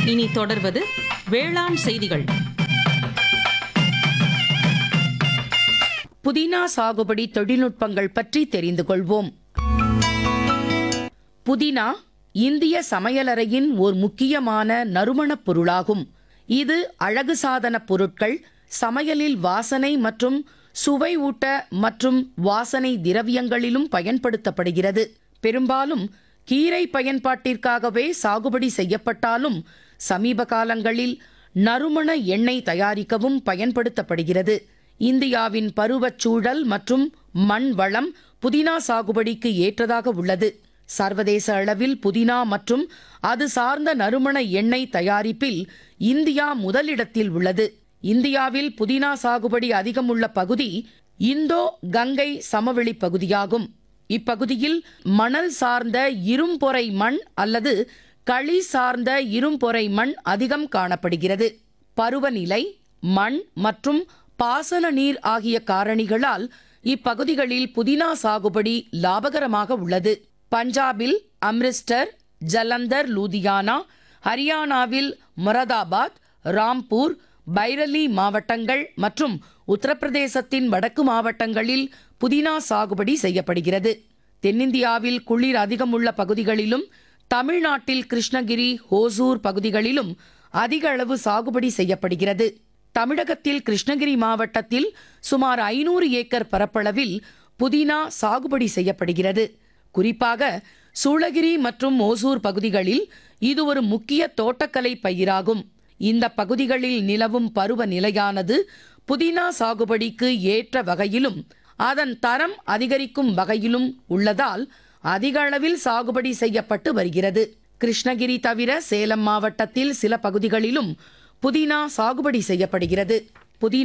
இனி தொடர்வது வேளாண் செய்திகள் புதினா சாகுபடி தொழில்நுட்பங்கள் பற்றி தெரிந்து கொள்வோம் புதினா இந்திய சமையலறையின் ஒரு முக்கியமான நறுமணப் பொருளாகும் இது அழகு சாதனப் பொருட்கள் சமையலில் வாசனை மற்றும் சுவை ஊட்ட மற்றும் வாசனை திரவியங்களிலும் பயன்படுத்தப்படுகிறது பெரும்பாலும் கீரை பயன்பாட்டிற்காகவே சாகுபடி செய்யப்பட்டாலும் சமீப காலங்களில் நறுமண எண்ணெய் தயாரிக்கவும் பயன்படுத்தப்படுகிறது இந்தியாவின் பருவச்சூழல் மற்றும் மண் வளம் புதினா சாகுபடிக்கு ஏற்றதாக உள்ளது சர்வதேச அளவில் புதினா மற்றும் அது சார்ந்த நறுமண எண்ணெய் தயாரிப்பில் இந்தியா முதலிடத்தில் உள்ளது இந்தியாவில் புதினா சாகுபடி அதிகம் உள்ள பகுதி இந்தோ கங்கை சமவெளி பகுதியாகும் இப்பகுதியில் மணல் சார்ந்த இரும்பொறை மண் அல்லது களி சார்ந்த இரும்பொறை மண் அதிகம் காணப்படுகிறது பருவநிலை மண் மற்றும் பாசன நீர் ஆகிய காரணிகளால் இப்பகுதிகளில் புதினா சாகுபடி லாபகரமாக உள்ளது பஞ்சாபில் அம்ரிஸ்டர் ஜலந்தர் லூதியானா ஹரியானாவில் மொரதாபாத் ராம்பூர் பைரலி மாவட்டங்கள் மற்றும் உத்தரப்பிரதேசத்தின் வடக்கு மாவட்டங்களில் புதினா சாகுபடி செய்யப்படுகிறது தென்னிந்தியாவில் குளிர் அதிகம் உள்ள பகுதிகளிலும் தமிழ்நாட்டில் கிருஷ்ணகிரி ஹோசூர் பகுதிகளிலும் அதிக அளவு சாகுபடி செய்யப்படுகிறது தமிழகத்தில் கிருஷ்ணகிரி மாவட்டத்தில் சுமார் ஐநூறு ஏக்கர் பரப்பளவில் புதினா சாகுபடி செய்யப்படுகிறது குறிப்பாக சூளகிரி மற்றும் ஓசூர் பகுதிகளில் இது ஒரு முக்கிய தோட்டக்கலை பயிராகும் இந்த பகுதிகளில் நிலவும் பருவ நிலையானது புதினா சாகுபடிக்கு ஏற்ற வகையிலும் அதன் தரம் அதிகரிக்கும் வகையிலும் உள்ளதால் அதிக அளவில் சாகுபடி செய்யப்பட்டு வருகிறது கிருஷ்ணகிரி தவிர சேலம் மாவட்டத்தில் சில பகுதிகளிலும் புதினா சாகுபடி செய்யப்படுகிறது